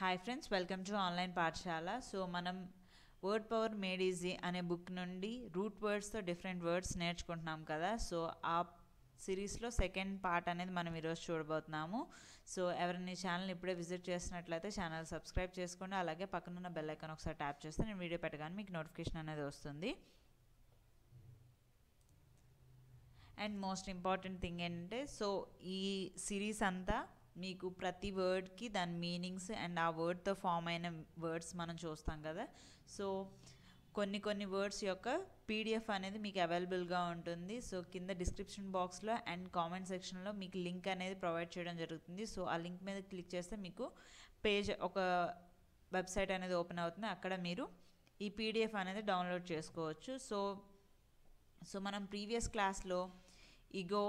hi friends welcome to online పాఠశాల so మనం word power made easy అనే book నుండి రూట్ వర్డ్స్తో డిఫరెంట్ వర్డ్స్ నేర్చుకుంటున్నాం కదా సో ఆ సిరీస్లో సెకండ్ పార్ట్ అనేది మనం ఈరోజు చూడబోతున్నాము సో ఎవరైనా ఈ ఛానల్ ఇప్పుడే విజిట్ చేసినట్లయితే ఛానల్ సబ్స్క్రైబ్ చేసుకోండి అలాగే పక్కనున్న బెల్ ఐకాన్ ఒకసారి ట్యాప్ చేస్తే నేను వీడియో పెట్టగానే మీకు నోటిఫికేషన్ అనేది వస్తుంది అండ్ మోస్ట్ ఇంపార్టెంట్ థింగ్ ఏంటంటే సో ఈ సిరీస్ అంతా మీకు ప్రతి వర్డ్కి దాని మీనింగ్స్ అండ్ ఆ వర్డ్తో ఫామ్ అయిన వర్డ్స్ మనం చూస్తాం కదా సో కొన్ని కొన్ని వర్డ్స్ యొక్క పీడిఎఫ్ అనేది మీకు అవైలబుల్గా ఉంటుంది సో కింద డిస్క్రిప్షన్ బాక్స్లో అండ్ కామెంట్ సెక్షన్లో మీకు లింక్ అనేది ప్రొవైడ్ చేయడం జరుగుతుంది సో ఆ లింక్ మీద క్లిక్ చేస్తే మీకు పేజ్ ఒక వెబ్సైట్ అనేది ఓపెన్ అవుతుంది అక్కడ మీరు ఈ పీడిఎఫ్ అనేది డౌన్లోడ్ చేసుకోవచ్చు సో సో మనం ప్రీవియస్ క్లాస్లో ego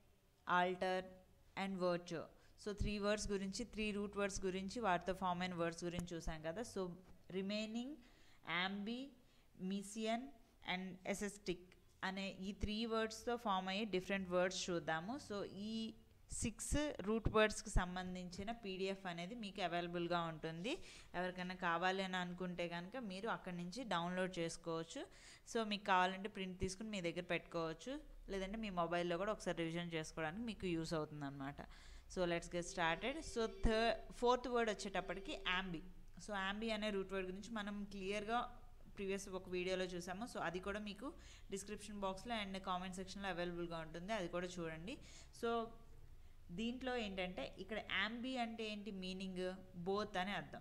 alter and verto so three words గురించి త్రీ రూట్ వర్డ్స్ గురించి వాటితో ఫామ్ అయిన వర్డ్స్ గురించి చూసాం కదా so remaining ambi misein and ascetic అనే ఈ త్రీ వర్డ్స్తో ఫామ్ అయ్యే డిఫరెంట్ వర్డ్స్ చూద్దాము సో ఈ సిక్స్ రూట్ వర్డ్స్కి సంబంధించిన పీడిఎఫ్ అనేది మీకు అవైలబుల్గా ఉంటుంది ఎవరికైనా కావాలి అని అనుకుంటే కనుక మీరు అక్కడి నుంచి డౌన్లోడ్ చేసుకోవచ్చు సో మీకు కావాలంటే ప్రింట్ తీసుకుని మీ దగ్గర పెట్టుకోవచ్చు లేదంటే మీ మొబైల్లో కూడా ఒకసారి రివిజన్ చేసుకోవడానికి మీకు యూస్ అవుతుంది అనమాట so let's get started so third fourth word వచ్చేటప్పటికి యాంబీ సో యాంబీ అనే రూట్ వర్డ్ గురించి మనం క్లియర్గా ప్రీవియస్ ఒక వీడియోలో చూసాము సో అది కూడా మీకు డిస్క్రిప్షన్ బాక్స్లో అండ్ కామెంట్ సెక్షన్లో అవైలబుల్గా ఉంటుంది అది కూడా చూడండి సో దీంట్లో ఏంటంటే ఇక్కడ యాంబీ అంటే ఏంటి మీనింగ్ బోత్ అనే అర్థం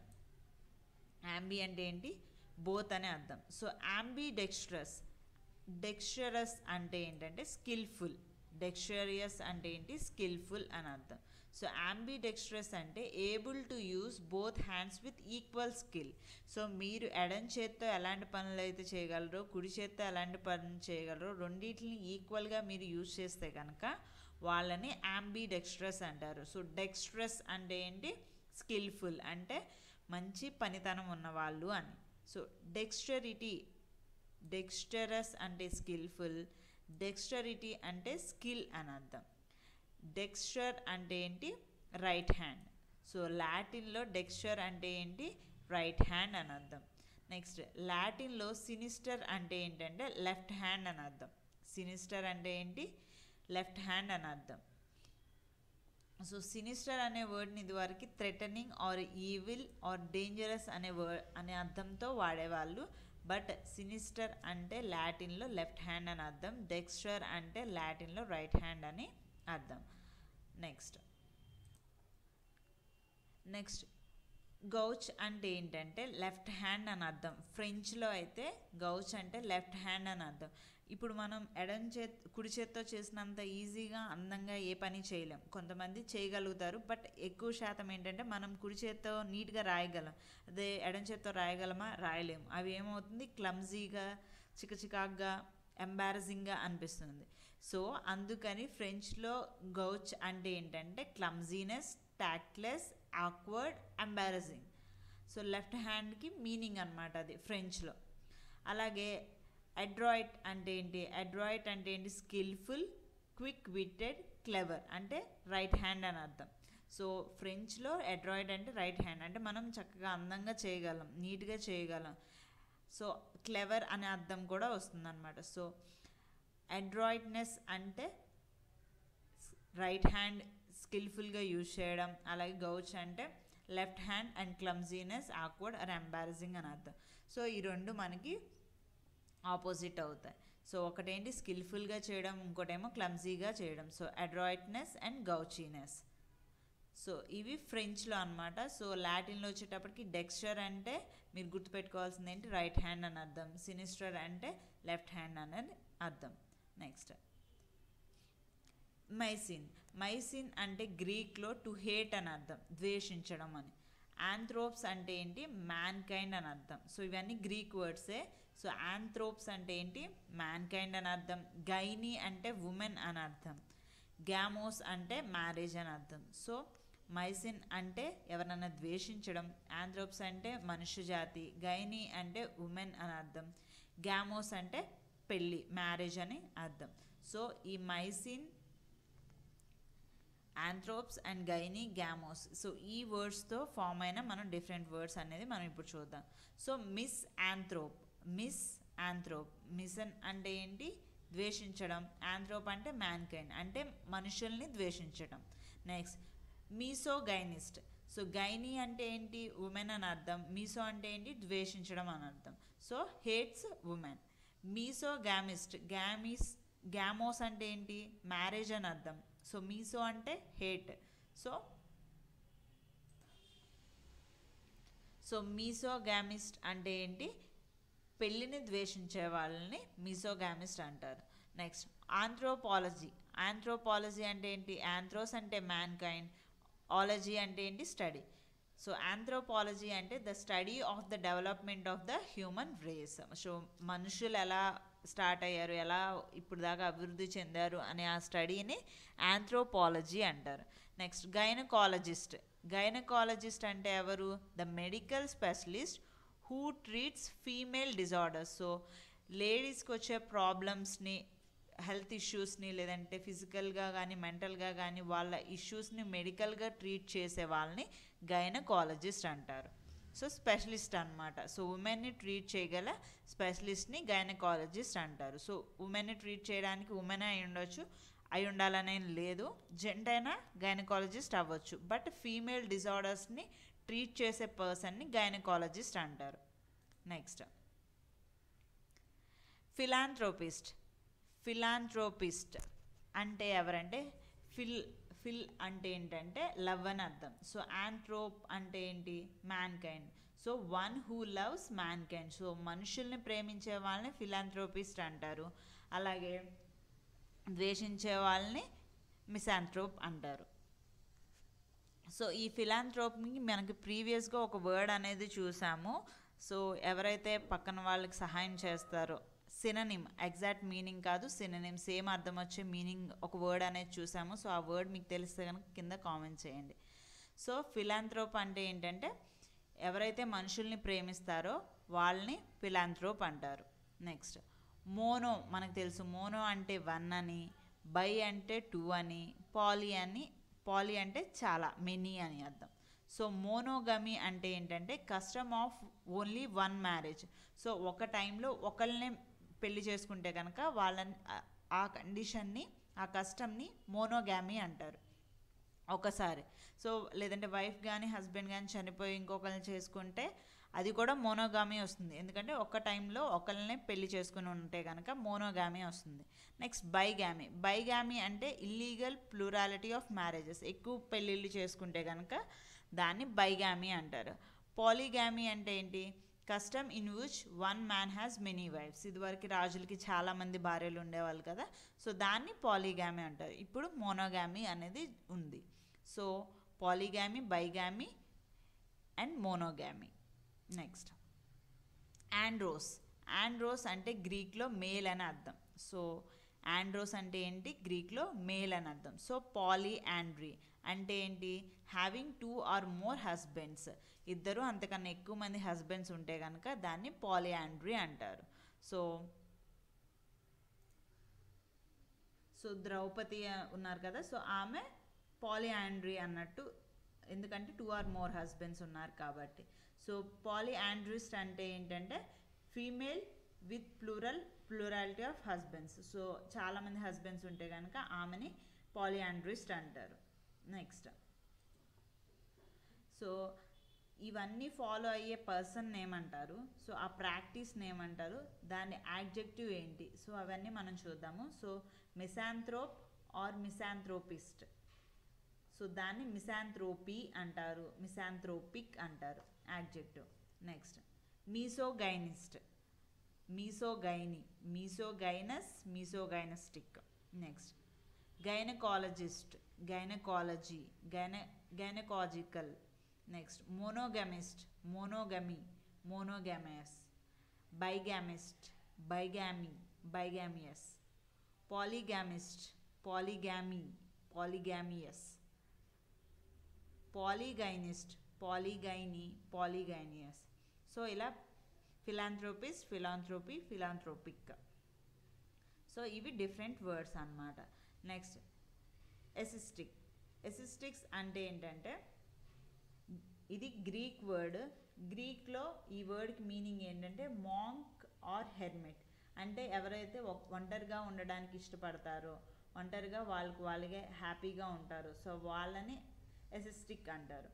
యాంబీ అంటే ఏంటి బోత్ అనే అర్థం సో యాంబీ డెక్స్ట్రస్ డెక్స్టరస్ అంటే ఏంటంటే స్కిల్ఫుల్ డెక్స్టరియస్ అంటే ఏంటి స్కిల్ఫుల్ అని అర్థం సో యాంబీ డెక్స్ట్రస్ అంటే able to use both hands with equal skill so మీరు ఎడం చేత్తో ఎలాంటి పనులు అయితే చేయగలరో కుడి చేత్తో ఎలాంటి పనులు చేయగలరో రెండింటిని ఈక్వల్గా మీరు యూజ్ చేస్తే కనుక వాళ్ళని యాంబీ డెక్స్ట్రస్ అంటారు సో డెక్స్ట్రస్ అంటే ఏంటి స్కిల్ఫుల్ అంటే మంచి పనితనం ఉన్నవాళ్ళు అని సో డెక్స్టరిటీ డెక్స్టరస్ అంటే స్కిల్ఫుల్ డెక్స్టరిటీ అంటే స్కిల్ అని అర్థం డెక్స్టర్ అంటే ఏంటి రైట్ హ్యాండ్ సో లాటిన్లో డెక్స్టర్ అంటే ఏంటి రైట్ హ్యాండ్ అని అర్థం నెక్స్ట్ లాటిన్లో సినిస్టర్ అంటే ఏంటంటే లెఫ్ట్ హ్యాండ్ అని అర్థం సినిస్టర్ అంటే ఏంటి లెఫ్ట్ హ్యాండ్ అని అర్థం సో సినిస్టర్ అనే వర్డ్ని ఇదివరకు threatening or evil or dangerous అనే వర్డ్ అనే అర్థంతో వాడేవాళ్ళు బట్ సినిస్టర్ అంటే లాటిన్లో లెఫ్ట్ హ్యాండ్ అని అర్థం డెక్స్టర్ అంటే లాటిన్లో రైట్ హ్యాండ్ అని అర్థం నెక్స్ట్ నెక్స్ట్ గౌచ్ అంటే ఏంటంటే లెఫ్ట్ హ్యాండ్ అని అర్థం ఫ్రెంచ్లో అయితే గౌచ్ అంటే లెఫ్ట్ హ్యాండ్ అని అర్థం ఇప్పుడు మనం ఎడం చేత్ కుడి చేత్తో చేసినంత ఈజీగా అందంగా ఏ పని చేయలేం కొంతమంది చేయగలుగుతారు బట్ ఎక్కువ శాతం ఏంటంటే మనం కుడి చేత్తో నీట్గా రాయగలం అదే ఎడం చేత్తో రాయగలమా రాయలేము అవి ఏమవుతుంది క్లమ్జీగా చికచికాగ్గా ఎంబారసింగ్గా అనిపిస్తుంది సో అందుకని ఫ్రెంచ్లో గౌచ్ అంటే ఏంటంటే clumsiness tactless awkward embarrassing so left హ్యాండ్కి మీనింగ్ అనమాట అది ఫ్రెంచ్లో అలాగే అడ్రాయిట్ అంటే ఏంటి అడ్రాయిట్ అంటే ఏంటి స్కిల్ఫుల్ క్విక్ విట్టెడ్ క్లెవర్ అంటే రైట్ హ్యాండ్ అని అర్థం సో ఫ్రెంచ్లో అడ్రాయిడ్ అంటే రైట్ హ్యాండ్ అంటే మనం చక్కగా అందంగా చేయగలం నీట్గా చేయగలం సో క్లెవర్ అనే అర్థం కూడా వస్తుందన్నమాట సో అడ్రాయిడ్నెస్ అంటే రైట్ హ్యాండ్ స్కిల్ఫుల్గా యూజ్ చేయడం అలాగే గౌచ్ అంటే left hand and clumsiness awkward or embarrassing అని అర్థం సో ఈ రెండు మనకి ఆపోజిట్ అవుతాయి సో ఒకటేంటి స్కిల్ఫుల్గా చేయడం ఇంకోటేమో క్లమ్జీగా చేయడం so adroitness and gaucheness so ఇవి ఫ్రెంచ్లో అనమాట సో లాటిన్లో వచ్చేటప్పటికి డెక్స్చర్ అంటే మీరు గుర్తుపెట్టుకోవాల్సింది ఏంటి రైట్ హ్యాండ్ అని అర్థం సినిస్టర్ అంటే లెఫ్ట్ హ్యాండ్ అనేది అర్థం నెక్స్ట్ మైసిన్ మైసిన్ అంటే గ్రీక్లో టు హేట్ అని అర్థం ద్వేషించడం అని ఆంథ్రోప్స్ అంటే ఏంటి మ్యాన్ కైండ్ అని అర్థం సో ఇవన్నీ గ్రీక్ వర్డ్సే సో ఆంథ్రోప్స్ అంటే ఏంటి మ్యాన్ కైండ్ అని అర్థం గైనీ అంటే ఉమెన్ అని అర్థం గ్యామోస్ అంటే మ్యారేజ్ అని అర్థం సో మైసిన్ అంటే ఎవరన్నా ద్వేషించడం ఆంథ్రోప్స్ అంటే మనుష్య జాతి గైనీ అంటే ఉమెన్ అని అర్థం గ్యామోస్ అంటే పెళ్ళి మ్యారేజ్ అని అర్థం సో ఈ misein anthropos and gyne gamos so ఈ వర్డ్స్తో ఫామ్ అయిన మనం డిఫరెంట్ వర్డ్స్ అనేది మనం ఇప్పుడు చూద్దాం so misanthrope misanthrope misein అంటే ఏంటి ద్వేషించడం ఆంథ్రోప్ అంటే మ్యాన్ కైండ్ అంటే మనుషుల్ని ద్వేషించడం next misogynist so gyne అంటే ఏంటి ఉమెన్ అని అర్థం మీసో అంటే ఏంటి ద్వేషించడం అని అర్థం so hates women misogamist గ్యామిస్ గ్యామోస్ అంటే ఏంటి మ్యారేజ్ అని అర్థం సో మీసో అంటే హేట్ సో సో మీసోగామిస్ట్ అంటే ఏంటి పెళ్ళిని ద్వేషించే వాళ్ళని మీసోగామిస్ట్ అంటారు నెక్స్ట్ ఆంథ్రోపాలజీ ఆంథ్రోపాలజీ అంటే ఏంటి ఆంథ్రోస్ అంటే మ్యాన్ కైండ్ ఆలజీ అంటే ఏంటి స్టడీ సో ఆంథ్రోపాలజీ అంటే the study of the development of the human race so మనుషులు ఎలా స్టార్ట్ అయ్యారు ఎలా ఇప్పుడు దాకా అభివృద్ధి చెందారు అనే ఆ స్టడీని ఆంథ్రోపాలజీ అంటారు నెక్స్ట్ గైనకాలజిస్ట్ గైనకాలజిస్ట్ అంటే ఎవరు the medical specialist who treats female disorders so లేడీస్కి వచ్చే ప్రాబ్లమ్స్ని హెల్త్ ఇష్యూస్ని లేదంటే ఫిజికల్గా కానీ మెంటల్గా కానీ వాళ్ళ ఇష్యూస్ని మెడికల్గా ట్రీట్ చేసే వాళ్ళని గైనకాలజిస్ట్ అంటారు సో స్పెషలిస్ట్ అనమాట సో ఉమెన్ని ట్రీట్ చేయగల స్పెషలిస్ట్ని గైనకాలజిస్ట్ అంటారు సో ఉమెన్ని ట్రీట్ చేయడానికి ఉమెన్ అయి ఉండొచ్చు అయి ఉండాలనే లేదు జెంట్ అయినా గైనకాలజిస్ట్ అవ్వచ్చు బట్ ఫీమేల్ డిజార్డర్స్ని ట్రీట్ చేసే పర్సన్ని గైనకాలజిస్ట్ అంటారు నెక్స్ట్ ఫిలాంథ్రోపిస్ట్ ఫిలాంథ్రోపిస్ట్ అంటే ఎవరంటే ఫిల్ ఫిల్ అంటే ఏంటంటే లవ్ అని అర్థం సో ఆంథ్రోప్ అంటే ఏంటి mankind so one who loves mankind so మనుషుల్ని ప్రేమించే వాళ్ళని ఫిలాంథ్రోపిస్ట్ అంటారు అలాగే ద్వేషించే వాళ్ళని మిసాంథ్రోప్ అంటారు సో ఈ ఫిలాంథ్రోప్ని మనకి ప్రీవియస్గా ఒక వర్డ్ అనేది చూసాము సో ఎవరైతే పక్కన వాళ్ళకి సహాయం చేస్తారో సిననిమ్ ఎగ్జాక్ట్ మీనింగ్ కాదు సిననిమ్ సేమ్ అర్థం వచ్చే మీనింగ్ ఒక వర్డ్ అనేది చూసాము సో ఆ వర్డ్ మీకు తెలిస్తే కనుక కింద కామెంట్ చేయండి సో ఫిలాంథ్రోప్ అంటే ఏంటంటే ఎవరైతే మనుషుల్ని ప్రేమిస్తారో వాళ్ళని ఫిలాంథ్రోప్ అంటారు నెక్స్ట్ మోనో మనకు తెలుసు మోనో అంటే వన్ అని బై అంటే టూ అని పాలీ అని పాలీ అంటే చాలా మెనీ అని అర్థం సో మోనోగమి అంటే ఏంటంటే custom of only one marriage so ఒక టైంలో ఒకళ్ళనే పెళ్లి చేసుకుంటే కనుక వాళ్ళని ఆ- ఆ కండిషన్ని ఆ కస్టమ్ని మోనోగామి అంటారు ఒకసారి సో లేదంటే వైఫ్ కానీ హస్బెండ్ కానీ చనిపోయి ఇంకొకరిని చేసుకుంటే అది కూడా మోనోగామి వస్తుంది ఎందుకంటే ఒక టైంలో ఒకరినే పెళ్లి చేసుకుని ఉంటే కనుక మోనోగామి వస్తుంది నెక్స్ట్ బైగామి బైగామి అంటే ఇల్లీగల్ ప్లూరాలిటీ ఆఫ్ మ్యారేజెస్ ఎక్కువ పెళ్ళిళ్ళు చేసుకుంటే కనుక దాన్ని బైగామి అంటారు పాలిగామి అంటే ఏంటి custom in which one man has many wives ఇదివరకు రాజులకి చాలామంది భార్యలు ఉండేవాళ్ళు కదా సో దాన్ని పాలిగామి అంటారు ఇప్పుడు మోనోగామి అనేది ఉంది so polygamy bigamy and monogamy next andros andros అంటే గ్రీక్లో మేల్ అని అర్థం సో ఆండ్రోస్ అంటే ఏంటి గ్రీక్లో మేల్ అని అర్థం సో పాలీ ఆండ్రీ అంటే ఏంటి having two or more husbands ఇద్దరు అంతకన్నా ఎక్కువ మంది హస్బెండ్స్ ఉంటే కనుక దాన్ని పాలీ ఆండ్రీ అంటారు సో సో ద్రౌపది ఆ, ఉన్నారు కదా సో ఆమె పాలీ ఆండ్రీ అన్నట్టు ఎందుకంటే టూ ఆర్ మోర్ హస్బెండ్స్ ఉన్నారు కాబట్టి సో పాలీ ఆండ్రిస్ట్ అంటే ఏంటంటే female with plural plurality of husbands so చాలామంది హస్బెండ్స్ ఉంటే కనుక ఆమెని పాలీ ఆండ్రిస్ట్ అంటారు నెక్స్ట్ సో ఇవన్నీ ఫాలో అయ్యే పర్సన్ ఏమంటారు సో ఆ ప్రాక్టీస్ ఏమంటారు దాని యాడ్జెక్టివ్ ఏంటి సో అవన్నీ మనం చూద్దాము so misanthrope or misanthropist so దాన్ని మిసాంథ్రోపీ అంటారు మిసాంథ్రోపిక్ అంటారు adjective next misogynist misogyny misogynous misogynistic next gynaecologist gynaecology gynae gynaecological next monogamist monogamy monogamous bigamist bigamy bigamous polygamist polygamy polygamous polygynist పాలిగైని పాలిగైనియస్ so ఇలా philanthropist philanthropy philanthropic so ఇవి different words అన్నమాట next ascetic ascetics అంటే ఏంటంటే ఇది Greek word గ్రీక్లో ఈ వర్డ్కి meaning ఏంటంటే మాంక్ ఆర్ హెర్మిట్ అంటే ఎవరైతే ఒక్- ఒంటరిగా ఉండడానికి ఇష్టపడతారో ఒంటరిగా వాళ్ళకి వాళ్ళకే హ్యాపీగా ఉంటారు సో వాళ్ళని ఎసిస్టిక్ అంటారు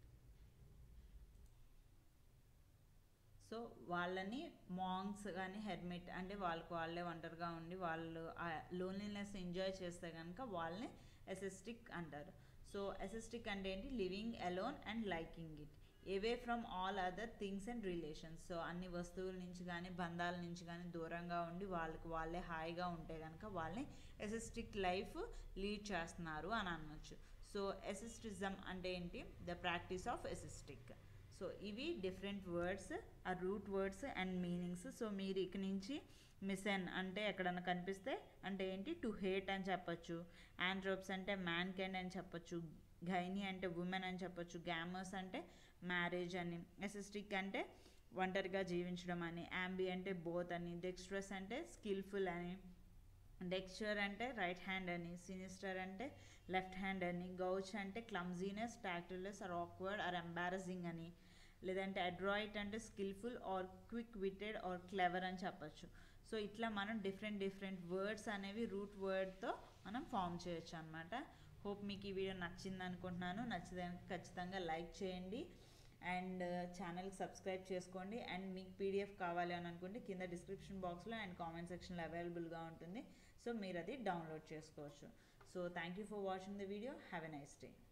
సో వాళ్ళని మాంగ్స్ కానీ హెర్మిట్ అంటే వాళ్ళకి వాళ్ళే ఒంటరిగా ఉండి వాళ్ళు లోన్లీనెస్ ఎంజాయ్ చేస్తే కనుక వాళ్ళని ఎసిస్టిక్ అంటారు సో ఎసిస్టిక్ అంటే ఏంటి living alone and liking it away from all other things and relations so అన్ని వస్తువుల నుంచి కానీ బంధాల నుంచి కానీ దూరంగా ఉండి వాళ్ళకి వాళ్ళే హాయిగా ఉంటే కనుక వాళ్ళని ఎసిస్టిక్ లైఫ్ లీడ్ చేస్తున్నారు అని అనొచ్చు సో ఎసిస్టిజం అంటే ఏంటి the practice of ascetic so ఇవి డిఫరెంట్ వర్డ్స్ ఆ root words and meanings so మీరు ఇక నుంచి మిసెన్ అంటే ఎక్కడన్నా కనిపిస్తే అంటే ఏంటి టు హేట్ అని చెప్పొచ్చు ఆండ్రోప్స్ అంటే మ్యాన్ కెండ్ అని చెప్పొచ్చు గైని అంటే ఉమెన్ అని చెప్పొచ్చు గ్యామర్స్ అంటే మ్యారేజ్ అని ఎసిస్టిక్ అంటే ఒంటరిగా జీవించడం అని యాంబి అంటే బోత్ అని డెక్స్ట్రస్ అంటే స్కిల్ఫుల్ అని డెక్స్చర్ అంటే రైట్ హ్యాండ్ అని సినిస్టర్ అంటే లెఫ్ట్ హ్యాండ్ అని గౌచ్ అంటే clumsiness tactless or awkward or embarrassing అని లేదంటే అడ్రాయిట్ అంటే skilful or quick witted or clever అని చెప్పొచ్చు సో ఇట్లా మనం డిఫరెంట్ డిఫరెంట్ వర్డ్స్ అనేవి రూట్ వర్డ్తో మనం ఫామ్ చేయొచ్చు అనమాట హోప్ మీకు ఈ వీడియో నచ్చింది అనుకుంటున్నాను నచ్చితే ఖచ్చితంగా లైక్ చేయండి అండ్ ఛానల్కి సబ్స్క్రైబ్ చేసుకోండి అండ్ మీకు పీడిఎఫ్ కావాలి అని అనుకుంటే కింద డిస్క్రిప్షన్ బాక్స్లో అండ్ కామెంట్ సెక్షన్లో అవైలబుల్గా ఉంటుంది సో మీరు అది డౌన్లోడ్ చేసుకోవచ్చు so thank you for watching the video have a nice day